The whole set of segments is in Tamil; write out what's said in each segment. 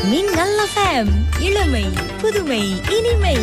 மின்னல் எஃப்எம் இளமை புதுமை இனிமை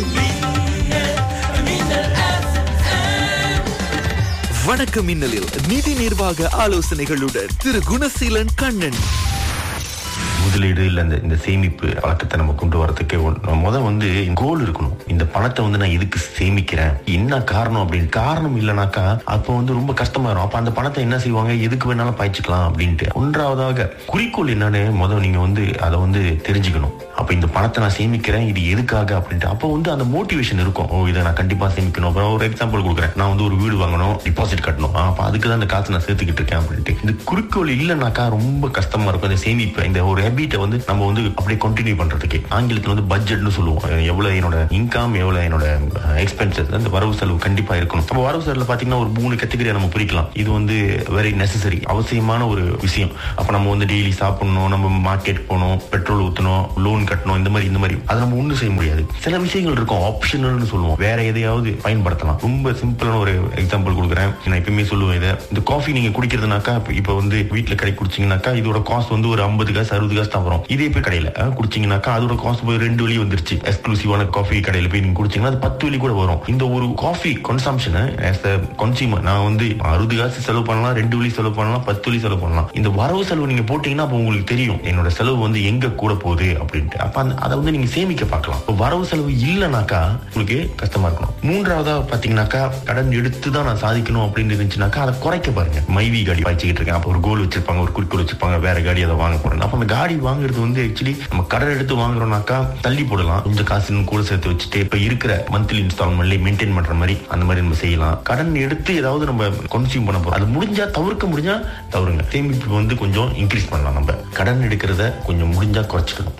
வணக்கம் மின்னலில் நிதி நிர்வாக ஆலோசனைகளுடன் திரு குணசீலன் கண்ணன் முதலீடு இல்ல இந்த இந்த சேமிப்பு பழக்கத்தை நம்ம கொண்டு வரதுக்கு ஒண்ணு- முத வந்து கோல் இருக்கணும் இந்த பணத்தை வந்து நான் எதுக்கு சேமிக்கிறேன் என்ன காரணம் அப்படின்னு காரணம் இல்லைனாக்கா அப்போ வந்து ரொம்ப கஷ்டமா இருக்கும் அப்ப அந்த பணத்தை என்ன செய்வாங்க எதுக்கு வேணாலும் பாய்ச்சிக்கலாம் அப்படின்ட்டு ஒன்றாவதாக குறிக்கோள் என்னன்னு முத நீங்க வந்து அதை வந்து தெரிஞ்சுக்கணும் அப்ப இந்த பணத்தை நான் சேமிக்கிறேன் இது எதுக்காக அப்படின்ட்டு அப்போ வந்து அந்த மோட்டிவேஷன் இருக்கும் ஓ இதை நான் கண்டிப்பா சேமிக்கணும் அப்புறம் ஒரு எக்ஸாம்பிள் கொடுக்குறேன் நான் வந்து ஒரு வீடு வாங்கணும் டிபாசிட் கட்டணும் ஆ, அப்ப அதுக்கு தான் இந்த காசு நான் சேர்த்துக்கிட்டு இருக்கேன் அப்படின்ட்டு இந்த குறிக்கோள் இல்லைனாக்கா ரொம்ப கஷ்டமா இருக்கும் இந்த சேமிப்பு இந்த ஒரு ஹேபிட்டை வந்து நம்ம வந்து அப்படியே கண்டினியூ பண்றதுக்கு ஆங்கிலத்தில் வந்து பட்ஜெட்னு சொல்லுவோம் எவ்வளவு என்னோட இன்கம் எவ்வளவு என்னோட எக்ஸ்பென்சஸ் அந்த வரவு செலவு கண்டிப்பா இருக்கணும் நம்ம வரவு செலவுல பாத்தீங்கன்னா ஒரு மூணு கேட்டகரியா நம்ம பிரிக்கலாம் இது வந்து வெரி நெசசரி அவசியமான ஒரு விஷயம் அப்ப நம்ம வந்து டெய்லி சாப்பிடணும் நம்ம மார்க்கெட் போகணும் பெட்ரோல் ஊத்தணும் லோன் கட்டணும் இந்த மாதிரி இந்த மாதிரி அதை நம்ம ஒண்ணும் செய்ய முடியாது சில விஷயங்கள் இருக்கும் ஆப்ஷனல்னு சொல்லுவோம் வேற எதையாவது பயன்படுத்தலாம் ரொம்ப சிம்பிளான ஒரு எக்ஸாம்பிள் கொடுக்குறேன் நான் எப்பயுமே சொல்லுவேன் இதை இந்த காஃபி நீங்க குடிக்கிறதுனாக்கா இப்ப- இப்ப வந்து வீட்டுல கடை குடிச்சீங்கன்னாக்கா இதோட காஸ்ட் வந்து ஒரு ஐம்பது காசு அறுபது காசு தான் வரும் இதே போய் கடையில அஹ், குடிச்சீங்கன்னாக்கா அதோட காஸ்ட் போய் ரெண்டு வழி வந்துருச்சு எக்ஸ்க்ளூசிவான காஃபி கடையில போய் நீங்க குடிச்சீங்கன்னா அது பத்து வழி கூட வரும் இந்த ஒரு coffee consumption as a consumer நான் வந்து அறுபது காசு செலவு பண்ணலாம் ரெண்டு வழி செலவு பண்ணலாம் பத்து வழி செலவு பண்ணலாம் இந்த வரவு செலவு நீங்க போட்டீங்கன்னா அப்போ உங்களுக்கு தெரியும் என்னோட செலவு வந்து எங்க கூட போகுது அப்படின்ட்டு அப்ப அந்த அதை வந்து நீங்க சேமிக்க பார்க்கலாம் இப்ப வரவு செலவு இல்லைனாக்கா உங்களுக்கு கஷ்டமா இருக்கணும் மூன்றாவதா பாத்தீங்கன்னாக்கா கடன் எடுத்து தான் நான் சாதிக்கணும் அப்படின்னு இருந்துச்சுனாக்கா அதை குறைக்க பாருங்க மைவி காடி பாய்ச்சிக்கிட்டு இருக்கேன் அப்ப ஒரு கோல் வச்சிருப்பாங்க ஒரு குறிக்கோள் வச்சிருப்பாங்க வேற காடி அதை வாங்க போறேன் அப்ப அந்த காடி வாங்குறது வந்து ஆக்சுவலி நம்ம கடன் எடுத்து வாங்குறோம்னாக்கா தள்ளி போடலாம் கொஞ்சம் காசு இன்னும் கூட சேர்த்து வச்சுட்டு இப்ப இருக்கிற மந்த்லி இன்ஸ்டால்மெண்ட்ல மெயின்டைன் பண்ற மாதிரி அந்த மாதிரி நம்ம செய்யலாம் கடன் எடுத்து ஏதாவது நம்ம கன்சியூம் பண்ண போறோம் அது முடிஞ்சா தவிர்க்க முடிஞ்சா தவறுங்க சேமிப்பு வந்து கொஞ்சம் இன்க்ரீஸ் பண்ணலாம் நம்ம கடன் எடுக்கிறத கொஞ்சம் முடிஞ்சா குறைச்சிக்கணும்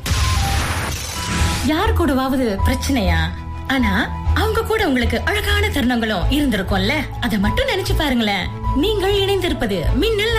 யார் கூடவாவது பிரச்சனையா ஆனா அவங்க கூட உங்களுக்கு அழகான தருணங்களும் இருந்திருக்கும்ல அதை மட்டும் நினைச்சு பாருங்களேன் நீங்கள் இணைந்திருப்பது மின்னல்